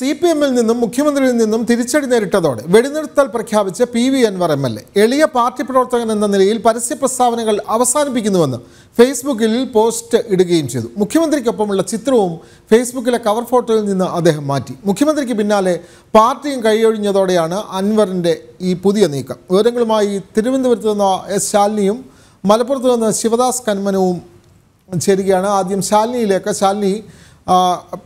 C P എമ്മിൽ നിന്നും മുഖ്യമന്ത്രിയിൽ നിന്നും തിരിച്ചടി നേരിട്ടതോടെ വെടിനിർത്തൽ പ്രഖ്യാപിച്ച P V Anvar M L A എളിയ പാർട്ടി പ്രവർത്തകൻ എന്ന നിലയിൽ പരസ്യ പ്രസ്താവനകൾ അവസാനിപ്പിക്കുന്നുവെന്ന് ഫേസ്ബുക്കിൽ പോസ്റ്റ് ഇടുകയും ചെയ്തു മുഖ്യമന്ത്രിക്കൊപ്പമുള്ള ചിത്രവും ഫേസ്ബുക്കിലെ കവർ ഫോട്ടോയിൽ നിന്ന് അദ്ദേഹം മാറ്റി മുഖ്യമന്ത്രിക്ക് പിന്നാലെ പാർട്ടിയും കൈയൊഴിഞ്ഞതോടെയാണ് അൻവറിൻ്റെ ഈ പുതിയ നീക്കം വിവരങ്ങളുമായി തിരുവനന്തപുരത്ത് നിന്ന് എസ് ശാലിനിയും മലപ്പുറത്ത് നിന്ന് ശിവദാസ് കന്മനവും ചേരുകയാണ് ആദ്യം ശാലിനിയിലേക്ക് ശാലിനി ആ,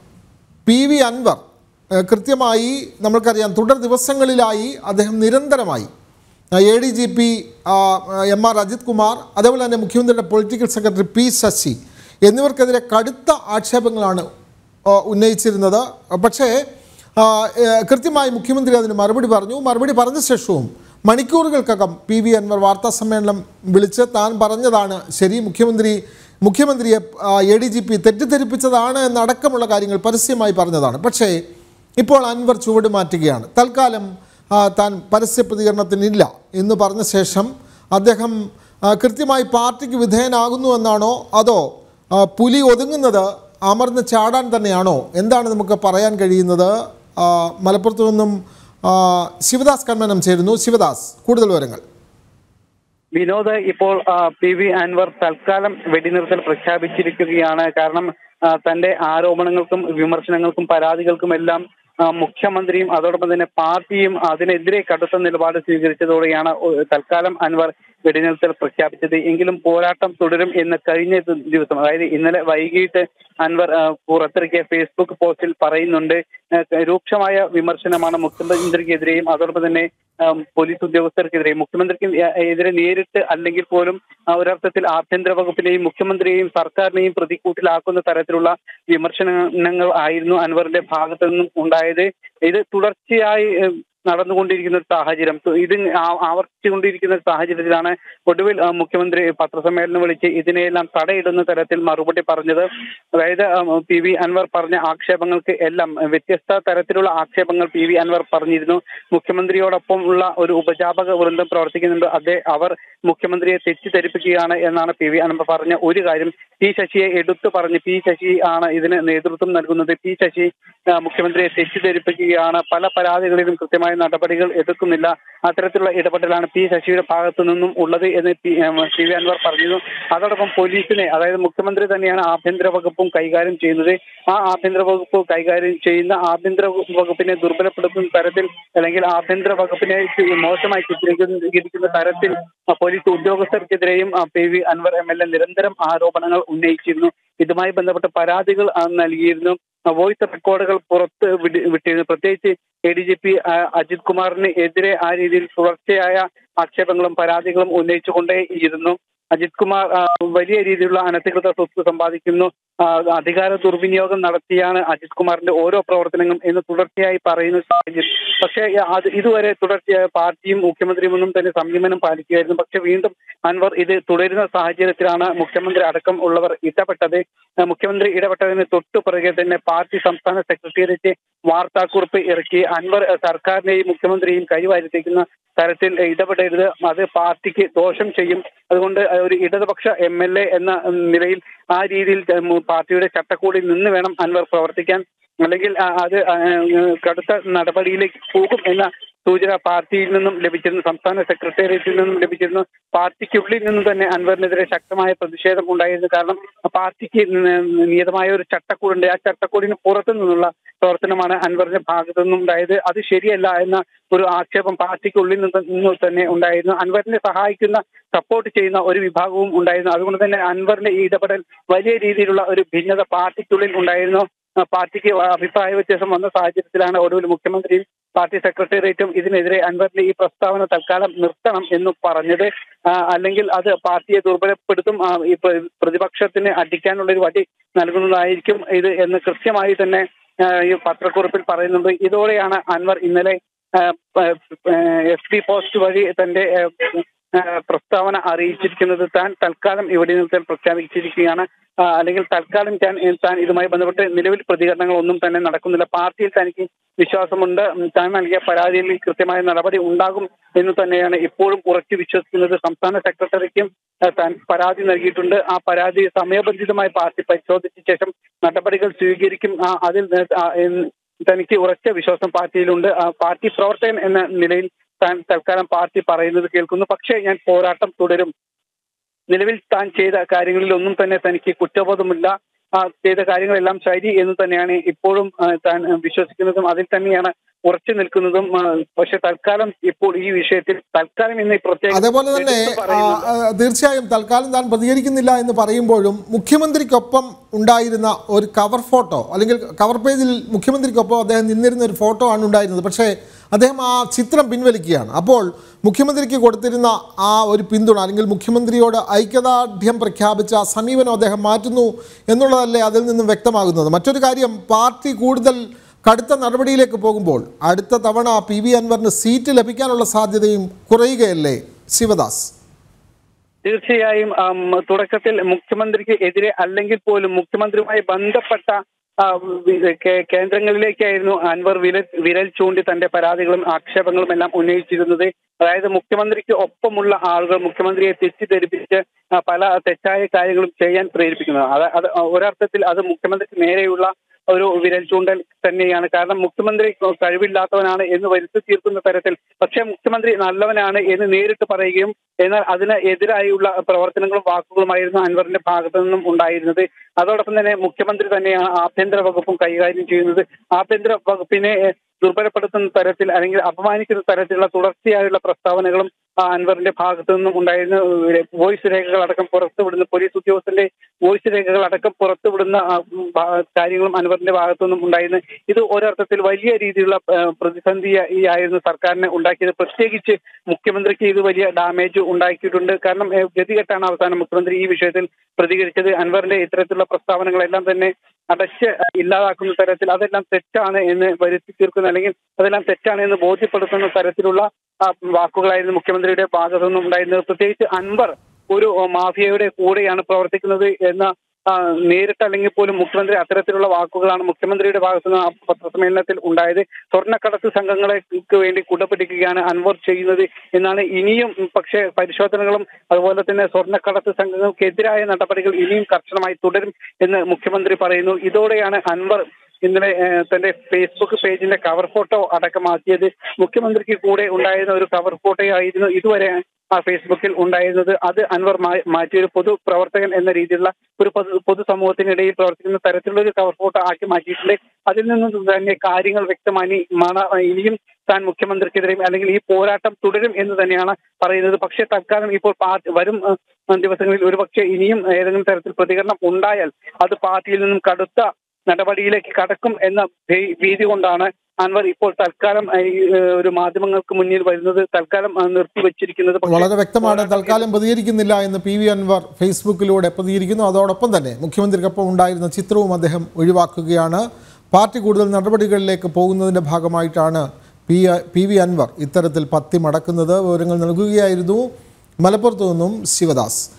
പി വി അൻവർ ഏഹ്, കൃത്യമായി നമ്മൾക്കറിയാം തുടർ ദിവസങ്ങളിലായി അദ്ദേഹം നിരന്തരമായി A D G P M R Ajith Kumar അതേപോലെ തന്നെ മുഖ്യമന്ത്രിയുടെ പൊളിറ്റിക്കൽ സെക്രട്ടറി പി ശശി എന്നിവർക്കെതിരെ കടുത്ത ആക്ഷേപങ്ങളാണ് ആ, ഉന്നയിച്ചിരുന്നത് പക്ഷേ ആ, ഏഹ്, കൃത്യമായി മുഖ്യമന്ത്രി അതിന് മറുപടി പറഞ്ഞു മറുപടി പറഞ്ഞ ശേഷവും മണിക്കൂറുകൾക്കകം പി വി അൻവർ വാർത്താ സമ്മേളനം വിളിച്ച് താൻ പറഞ്ഞതാണ് ശരി മുഖ്യമന്ത്രി മുഖ്യമന്ത്രിയെ എ ഡി ജി പി തെറ്റിദ്ധരിപ്പിച്ചതാണ് എന്നടക്കമുള്ള കാര്യങ്ങൾ പരസ്യമായി പറഞ്ഞതാണ് പക്ഷേ ഇപ്പോൾ അൻവർ ചുവട് മാറ്റുകയാണ് തൽക്കാലം ആ, താൻ പരസ്യ പ്രതികരണത്തിനില്ല എന്ന് പറഞ്ഞ ശേഷം അദ്ദേഹം ആ, കൃത്യമായി പാർട്ടിക്ക് വിധേയനാകുന്നു എന്നാണോ അതോ ആ, പുലി ഒതുങ്ങുന്നത് അമർന്ന് ചാടാൻ തന്നെയാണോ എന്താണ് നമുക്ക് പറയാൻ കഴിയുന്നത് ആ, മലപ്പുറത്തു നിന്നും ആ, ശിവദാസ് കന്മനം ചേരുന്നു ശിവദാസ് കൂടുതൽ വിവരങ്ങൾ വിനോദ് ഇപ്പോൾ ആ, പി വി അൻവർ തൽക്കാലം വെടിനിർത്തൽ പ്രഖ്യാപിച്ചിരിക്കുകയാണ് കാരണം ആ, തന്റെ ആരോപണങ്ങൾക്കും വിമർശനങ്ങൾക്കും പരാതികൾക്കും എല്ലാം ആ, മുഖ്യമന്ത്രിയും അതോടൊപ്പം തന്നെ പാർട്ടിയും അതിനെതിരെ കടുത്ത നിലപാട് സ്വീകരിച്ചതോടെയാണ് ഒ- തൽക്കാലം അൻവർ വെടിനിർത്തൽ പ്രഖ്യാപിച്ചത് എങ്കിലും പോരാട്ടം തുടരും എന്ന് കഴിഞ്ഞ ദി- ദിവസം അതായത് ഇന്നലെ വൈകിട്ട് അൻവർ ആ, പുറത്തിറക്കിയ ഫേസ്ബുക്ക് പോസ്റ്റിൽ പറയുന്നുണ്ട് ആ, രൂക്ഷമായ വിമർശനമാണ് മുഖ്യമന്ത്രിക്കെതിരെയും അതോടൊപ്പം തന്നെ ആം, പോലീസ് ഉദ്യോഗസ്ഥർക്കെതിരെയും മുഖ്യമന്ത്രിക്ക് എ- എതിരെ നേരിട്ട് അല്ലെങ്കിൽ പോലും ആ, ഒരർത്ഥത്തിൽ ആഭ്യന്തര വകുപ്പിനെയും മുഖ്യമന്ത്രിയെയും സർക്കാരിനെയും പ്രതിക്കൂട്ടിലാക്കുന്ന തരത്തിലുള്ള വിമർശനങ്ങൾ ആയിരുന്നു അൻവറിന്റെ ഭാഗത്തു നിന്നും ഉണ്ടായത് ഇത് തുടർച്ചയായി ഏഹ്, നടന്നുകൊണ്ടിരിക്കുന്ന ഒരു സാഹചര്യം ഇത് ആ- ആവർത്തിച്ചുകൊണ്ടിരിക്കുന്ന ഒരു സാഹചര്യത്തിലാണ് ഒടുവിൽ ആ, മുഖ്യമന്ത്രി പത്രസമ്മേളനം വിളിച്ച് ഇതിനെയെല്ലാം തടയിടുന്ന തരത്തിൽ മറുപടി പറഞ്ഞത് അതായത് ആ, പി വി അൻവർ പറഞ്ഞ ആക്ഷേപങ്ങൾക്ക് എല്ലാം വ്യത്യസ്ത തരത്തിലുള്ള ആക്ഷേപങ്ങൾ പി വി അൻവർ പറഞ്ഞിരുന്നു മുഖ്യമന്ത്രിയോടൊപ്പം ഉള്ള ഒരു ഉപജാപക വൃന്ദം പ്രവർത്തിക്കുന്നുണ്ട് അതേ അവർ മുഖ്യമന്ത്രിയെ തെറ്റിദ്ധരിപ്പിക്കുകയാണ് എന്നാണ് പി വി അൻവർ പറഞ്ഞ ഒരു കാര്യം പി ശശിയെ എടുത്തു പറഞ്ഞ് പി ശശി ആണ് ഇതിന് നേതൃത്വം നൽകുന്നത് പി ശശി ആ, മുഖ്യമന്ത്രിയെ തെറ്റിദ്ധരിപ്പിക്കുകയാണ് പല പരാതികളിലും കൃത്യമായ നടപടികൾ എടുക്കുന്നില്ല അത്തരത്തിലുള്ള ഇടപെടലാണ് പി ശശിയുടെ ഭാഗത്തു നിന്നും ഉള്ളത് എന്ന് P M, P V Anvar പറഞ്ഞിരുന്നു അതോടൊപ്പം പോലീസിനെ അതായത് മുഖ്യമന്ത്രി തന്നെയാണ് ആഭ്യന്തര വകുപ്പും കൈകാര്യം ചെയ്യുന്നത് ആ ആഭ്യന്തര വകുപ്പ് കൈകാര്യം ചെയ്യുന്ന ആഭ്യന്തര വകുപ്പിനെ ദുർബലപ്പെടുത്തുന്ന തരത്തിൽ അല്ലെങ്കിൽ ആഭ്യന്തര വകുപ്പിനെ മോശമായി ചിത്രീകരിക്കുന്ന തരത്തിൽ ആ, പോലീസ് ഉദ്യോഗസ്ഥർക്കെതിരെയും ആ, P V Anvar M L A നിരന്തരം ആരോപണങ്ങൾ ഉന്നയിച്ചിരുന്നു ഇതുമായി ബന്ധപ്പെട്ട പരാതികൾ ആ, നൽകിയിരുന്നു ആ, വോയിസ് റെക്കോർഡുകൾ പുറത്ത് വിടി- വിട്ടിരുന്നു പ്രത്യേകിച്ച് A D G P Ajith കുമാറിന് എതിരെ ആ രീതിയിൽ തുടർച്ചയായ ആക്ഷേപങ്ങളും പരാതികളും ഉന്നയിച്ചുകൊണ്ടേയിരുന്നു അജിത് കുമാർ ആ, വലിയ രീതിയിലുള്ള അനധികൃത സ്വത്ത് സമ്പാദിക്കുന്നു ആ, അധികാര ദുർവിനിയോഗം നടത്തിയാണ് അജിത് കുമാറിന്റെ ഓരോ പ്രവർത്തനങ്ങളും എന്ന് തുടർച്ചയായി പറയുന്ന സാഹചര്യം പക്ഷേ അത് ഇതുവരെ തുടർച്ചയായ പാർട്ടിയും മുഖ്യമന്ത്രിയും ഒന്നും തന്നെ സംയമനം പാലിക്കുകയായിരുന്നു പക്ഷെ വീണ്ടും അൻവർ ഇത് തുടരുന്ന സാഹചര്യത്തിലാണ് മുഖ്യമന്ത്രി അടക്കം ഉള്ളവർ ഇടപെട്ടത് ആ, മുഖ്യമന്ത്രി ഇടപെട്ടതിന് തൊട്ടു പുറകെ തന്നെ പാർട്ടി സംസ്ഥാന സെക്രട്ടേറിയറ്റ് വാർത്താക്കുറിപ്പ് ഇറക്കി അൻവർ ആ, സർക്കാരിനെയും മുഖ്യമന്ത്രിയെയും കൈവാരിത്തേക്കുന്ന തരത്തിൽ ഇടപെടരുത് അത് പാർട്ടിക്ക് ദോഷം ചെയ്യും അതുകൊണ്ട് ഒരു ഇടതുപക്ഷ എം എൽ എ എന്ന നിലയിൽ ആ രീതിയിൽ ഉം, പാർട്ടിയുടെ ചട്ടക്കൂടിൽ നിന്ന് വേണം അൻവർ പ്രവർത്തിക്കാൻ അല്ലെങ്കിൽ ആ, അത് ആ, കടുത്ത നടപടിയിലേക്ക് പോകും എന്ന സൂചന പാർട്ടിയിൽ നിന്നും ലഭിച്ചിരുന്നു സംസ്ഥാന സെക്രട്ടേറിയറ്റിൽ നിന്നും ലഭിച്ചിരുന്നു പാർട്ടിക്കുള്ളിൽ നിന്നും തന്നെ അൻവറിനെതിരെ ശക്തമായ പ്രതിഷേധം ഉണ്ടായിരുന്നു കാരണം പാർട്ടിക്ക് ന- നിയതമായ ഒരു ചട്ടക്കൂടുണ്ട് ആ ചട്ടക്കൂടിന് പുറത്തു നിന്നുള്ള പ്രവർത്തനമാണ് അൻവറിന്റെ ഭാഗത്തു നിന്നും ഉണ്ടായത് അത് ശരിയല്ല എന്ന ഒരു ആക്ഷേപം പാർട്ടിക്കുള്ളിൽ നിന്ന് നിന്ന് തന്നെ ഉണ്ടായിരുന്നു അൻവറിനെ സഹായിക്കുന്ന സപ്പോർട്ട് ചെയ്യുന്ന ഒരു വിഭാഗവും ഉണ്ടായിരുന്നു അതുകൊണ്ട് തന്നെ അൻവറിന്റെ ഈ ഇടപെടൽ വലിയ രീതിയിലുള്ള ഒരു ഭിന്നത പാർട്ടിക്കുള്ളിൽ ഉണ്ടായിരുന്നു ആ, പാർട്ടിക്ക് അഭിപ്രായ വ്യത്യാസം വന്ന സാഹചര്യത്തിലാണ് ഒടുവിൽ മുഖ്യമന്ത്രിയും പാർട്ടി സെക്രട്ടേറിയറ്റും ഇതിനെതിരെ അൻവറിന്റെ ഈ പ്രസ്താവന തൽക്കാലം നിർത്തണം എന്ന് പറഞ്ഞത് ആ, അല്ലെങ്കിൽ അത് പാർട്ടിയെ ദുർബലപ്പെടുത്തും ആ, ഈ പ്ര- പ്രതിപക്ഷത്തിന് അടിക്കാനുള്ള ഒരു വടി നൽകുന്നതായിരിക്കും ഇത് എന്ന് കൃത്യമായി തന്നെ ആ, ഈ പത്രക്കുറിപ്പിൽ പറയുന്നുണ്ട് ഇതോടെയാണ് അൻവർ ഇന്നലെ എഫ് ഡി പോസ്റ്റ് വഴി തന്റെ ആ, ആ, പ്രസ്താവന അറിയിച്ചിരിക്കുന്നത് താൻ തൽക്കാലം ഇവിടെ നിർത്തൽ പ്രഖ്യാപിച്ചിരിക്കുകയാണ് ആ, അല്ലെങ്കിൽ തൽക്കാലം താൻ താൻ ഇതുമായി ബന്ധപ്പെട്ട് നിലവിൽ പ്രതികരണങ്ങളൊന്നും തന്നെ നടക്കുന്നില്ല പാർട്ടിയിൽ തനിക്ക് വിശ്വാസമുണ്ട് ഉം, താൻ നൽകിയ പരാതിയിൽ കൃത്യമായ നടപടി ഉണ്ടാകും എന്ന് തന്നെയാണ് ഇപ്പോഴും ഉറച്ചു വിശ്വസിക്കുന്നത് സംസ്ഥാന സെക്രട്ടറിക്കും ആ, താൻ പരാതി നൽകിയിട്ടുണ്ട് ആ പരാതി സമയബന്ധിതമായി പാർട്ടി പരിശോധിച്ച ശേഷം നടപടികൾ സ്വീകരിക്കും ആ, അതിൽ നേ- ആ, എന്ന് തനിക്ക് ഉറച്ച വിശ്വാസം പാർട്ടിയിലുണ്ട് ആ പാർട്ടി പ്രവർത്തകൻ എന്ന നിലയിൽ താൻ തൽക്കാലം പാർട്ടി പറയുന്നത് കേൾക്കുന്നു പക്ഷേ ഞാൻ പോരാട്ടം തുടരും നിലവിൽ താൻ ചെയ്ത കാര്യങ്ങളിൽ ഒന്നും തന്നെ തനിക്ക് കുറ്റബോധമില്ല ആ ചെയ്ത കാര്യങ്ങളെല്ലാം ശരി എന്ന് തന്നെയാണ് ഇപ്പോഴും ആ, താൻ ആ, വിശ്വസിക്കുന്നതും അതിൽ തന്നെയാണ് ഉറച്ചു നിൽക്കുന്നതും ആ, പക്ഷെ തൽക്കാലം ഇപ്പോൾ ഈ വിഷയത്തിൽ തൽക്കാലം ഇന്ന് ഈ പ്രത്യേക അതേപോലെ തന്നെ എടുത്തു ആ, പറയുന്നത് ആ, തീർച്ചയായും തൽക്കാലം താൻ പ്രതികരിക്കുന്നില്ല എന്ന് പറയുമ്പോഴും മുഖ്യമന്ത്രിക്കൊപ്പം ഉണ്ടായിരുന്ന ഒരു കവർ ഫോട്ടോ അല്ലെങ്കിൽ കവർ പേജിൽ മുഖ്യമന്ത്രിക്കൊപ്പം അദ്ദേഹം നിന്നിരുന്ന ഒരു ഫോട്ടോ ആണ് ഉണ്ടായിരുന്നത് പക്ഷേ അദ്ദേഹം ആ ചിത്രം പിൻവലിക്കുകയാണ് അപ്പോൾ മുഖ്യമന്ത്രിക്ക് കൊടുത്തിരുന്ന ആ ഒരു പിന്തുണ അല്ലെങ്കിൽ മുഖ്യമന്ത്രിയോട് ഐക്യദാർഢ്യം പ്രഖ്യാപിച്ച ആ സമീപനം അദ്ദേഹം മാറ്റുന്നു എന്നുള്ളതല്ലേ അതിൽ നിന്നും വ്യക്തമാകുന്നത് മറ്റൊരു കാര്യം പാർട്ടി കൂടുതൽ കടുത്ത നടപടിയിലേക്ക് പോകുമ്പോൾ അടുത്ത തവണ പി വി അൻവറിന് സീറ്റ് ലഭിക്കാനുള്ള സാധ്യതയും കുറയുകയല്ലേ ശിവദാസ് തീർച്ചയായും ആം, തുടക്കത്തിൽ മുഖ്യമന്ത്രിക്ക് എതിരെ അല്ലെങ്കിൽ പോലും മുഖ്യമന്ത്രിയുമായി ബന്ധപ്പെട്ട ആ, വി- കേ- കേന്ദ്രങ്ങളിലേക്കായിരുന്നു അൻവർ വിരൽ വിരൽ ചൂണ്ടി തന്റെ പരാതികളും ആക്ഷേപങ്ങളും എല്ലാം ഉന്നയിച്ചിരുന്നത് അതായത് മുഖ്യമന്ത്രിക്ക് ഒപ്പമുള്ള ആളുകൾ മുഖ്യമന്ത്രിയെ തെറ്റിദ്ധരിപ്പിച്ച് ആ, പല തെറ്റായ കാര്യങ്ങളും ചെയ്യാൻ പ്രേരിപ്പിക്കുന്നത് അത് അത് ഒരർത്ഥത്തിൽ അത് മുഖ്യമന്ത്രിക്ക് നേരെയുള്ള ഒരു വിരൽ ചൂണ്ടൽ തന്നെയാണ് കാരണം മുഖ്യമന്ത്രി കഴിവില്ലാത്തവനാണ് എന്ന് വരുത്തി തീർക്കുന്ന തരത്തിൽ പക്ഷേ മുഖ്യമന്ത്രി നല്ലവനാണ് എന്ന് നേരിട്ട് പറയുകയും എന്നാൽ അതിന് എതിരായുള്ള പ്രവർത്തനങ്ങളും വാക്കുകളുമായിരുന്നു അൻവറിന്റെ ഭാഗത്തു നിന്നും ഉണ്ടായിരുന്നത് അതോടൊപ്പം തന്നെ മുഖ്യമന്ത്രി തന്നെയാണ് ആഭ്യന്തര വകുപ്പും കൈകാര്യം ചെയ്യുന്നത് ആഭ്യന്തര വകുപ്പിനെ ഏഹ്, ദുർബലപ്പെടുത്തുന്ന തരത്തിൽ അല്ലെങ്കിൽ അപമാനിക്കുന്ന തരത്തിലുള്ള തുടർച്ചയായുള്ള പ്രസ്താവനകളും ആ, അൻവറിന്റെ ഭാഗത്തു നിന്നും ഉണ്ടായിരുന്ന ഏഹ്, വോയിസ് രേഖകളടക്കം പുറത്തുവിടുന്ന പോലീസ് ഉദ്യോഗസ്ഥന്റെ വോയിസ് രേഖകളടക്കം പുറത്തുവിടുന്ന ആ, ഉം, ഭാ- കാര്യങ്ങളും അൻവറിന്റെ ഭാഗത്തു നിന്നും ഉണ്ടായിരുന്നു ഇത് ഒരർത്ഥത്തിൽ വലിയ രീതിയിലുള്ള ഏഹ്, പ്രതിസന്ധി ഈ ആയിരുന്നു സർക്കാരിനെ ഉണ്ടാക്കിയത് പ്രത്യേകിച്ച് മുഖ്യമന്ത്രിക്ക് ഇത് വലിയ ഡാമേജ് ഉണ്ടാക്കിയിട്ടുണ്ട് കാരണം ഏഹ്, ഗതികെട്ടാണ് അവസാനം മുഖ്യമന്ത്രി ഈ വിഷയത്തിൽ പ്രതികരിച്ചത് അൻവറിന്റെ ഇത്തരത്തിലുള്ള പ്രസ്താവനകളെല്ലാം തന്നെ അടച്ച് ഇല്ലാതാക്കുന്ന തരത്തിൽ അതെല്ലാം തെറ്റാണ് എന്ന് വരുത്തി തീർക്കുന്ന അല്ലെങ്കിൽ അതെല്ലാം തെറ്റാണ് എന്ന് ബോധ്യപ്പെടുത്തുന്ന തരത്തിലുള്ള ആ, വാക്കുകളായിരുന്നു മുഖ്യമന്ത്രിയുടെ ഭാഗത്തു നിന്നും ഉണ്ടായിരുന്നത് പ്രത്യേകിച്ച് അൻവർ ഒരു ആ, മാഫിയയുടെ കൂടെയാണ് പ്രവർത്തിക്കുന്നത് എന്ന ആ, നേരിട്ട് അല്ലെങ്കിൽ പോലും മുഖ്യമന്ത്രി അത്തരത്തിലുള്ള വാക്കുകളാണ് മുഖ്യമന്ത്രിയുടെ ഭാഗത്തു നിന്ന് ആ പത്രസമ്മേളനത്തിൽ ഉണ്ടായത് സ്വർണ്ണക്കടത്ത് സംഘങ്ങൾക്ക് വേണ്ടി കുടപിടിക്കുകയാണ് അൻവർ ചെയ്യുന്നത് എന്നാണ് ഇനിയും പക്ഷേ പരിശോധനകളും അതുപോലെ തന്നെ സ്വർണ്ണക്കടത്ത് സംഘങ്ങൾക്കെതിരായ നടപടികൾ ഇനിയും കർശനമായി തുടരും എന്ന് മുഖ്യമന്ത്രി പറയുന്നു ഇതോടെയാണ് അൻവർ ഇന്നലെ ഏഹ്, തന്റെ ഫേസ്ബുക്ക് പേജിന്റെ കവർ ഫോട്ടോ അടക്കമാക്കിയത് മുഖ്യമന്ത്രിക്ക് കൂടെ ഉണ്ടായിരുന്ന ഒരു കവർ ഫോട്ടോയായിരുന്നു ഇതുവരെ ആ ഫേസ്ബുക്കിൽ ഉണ്ടായിരുന്നത് അത് അൻവർ മാ- മാറ്റി ഒരു പൊതു പ്രവർത്തകൻ എന്ന രീതിയിലുള്ള ഒരു പൊതു പൊതുസമൂഹത്തിനിടയിൽ പ്രവർത്തിക്കുന്ന തരത്തിലുള്ള ഒരു കവർ ഫോട്ടോ ആക്കി മാറ്റിയിട്ടുണ്ട് അതിൽ നിന്നും തന്നെ കാര്യങ്ങൾ വ്യക്തമായി മണ ഇനിയും താൻ മുഖ്യമന്ത്രിക്കെതിരെ അല്ലെങ്കിൽ ഈ പോരാട്ടം തുടരും എന്ന് തന്നെയാണ് പറയുന്നത് പക്ഷേ തൽക്കാലം ഇപ്പോൾ പാർട്ടി വരും ഏഹ്, ദിവസങ്ങളിൽ ഒരുപക്ഷെ ഇനിയും ഏതെങ്കിലും തരത്തിൽ പ്രതികരണം ഉണ്ടായാൽ അത് പാർട്ടിയിൽ നിന്നും കടുത്ത നടപടിയിലേക്ക് കടക്കും എന്ന ഭീ- ഭീതി കൊണ്ടാണ് അൻവർ ഇപ്പോൾ തൽക്കാലം ഏഹ്, ഈ, ഏഹ്, ഒരു മാധ്യമങ്ങൾക്ക് മുന്നിൽ വരുന്നത് തൽക്കാലം ആ, നിർത്തിവെച്ചിരിക്കുന്നത് പക്ഷേ വളരെ വ്യക്തമാണ് തൽക്കാലം പ്രതികരിക്കുന്നില്ല എന്ന് പി വി അൻവർ ഫേസ്ബുക്കിലൂടെ പ്രതികരിക്കുന്നു അതോടൊപ്പം തന്നെ മുഖ്യമന്ത്രിക്കൊപ്പം ഉണ്ടായിരുന്ന ചിത്രവും അദ്ദേഹം ഒഴിവാക്കുകയാണ് പാർട്ടി കൂടുതൽ നടപടികളിലേക്ക് പോകുന്നതിൻ്റെ ഭാഗമായിട്ടാണ് പി പി വി അൻവർ ഇത്തരത്തിൽ പത്തി മടക്കുന്നത് വിവരങ്ങൾ നൽകുകയായിരുന്നു മലപ്പുറത്തു നിന്നും ശിവദാസ്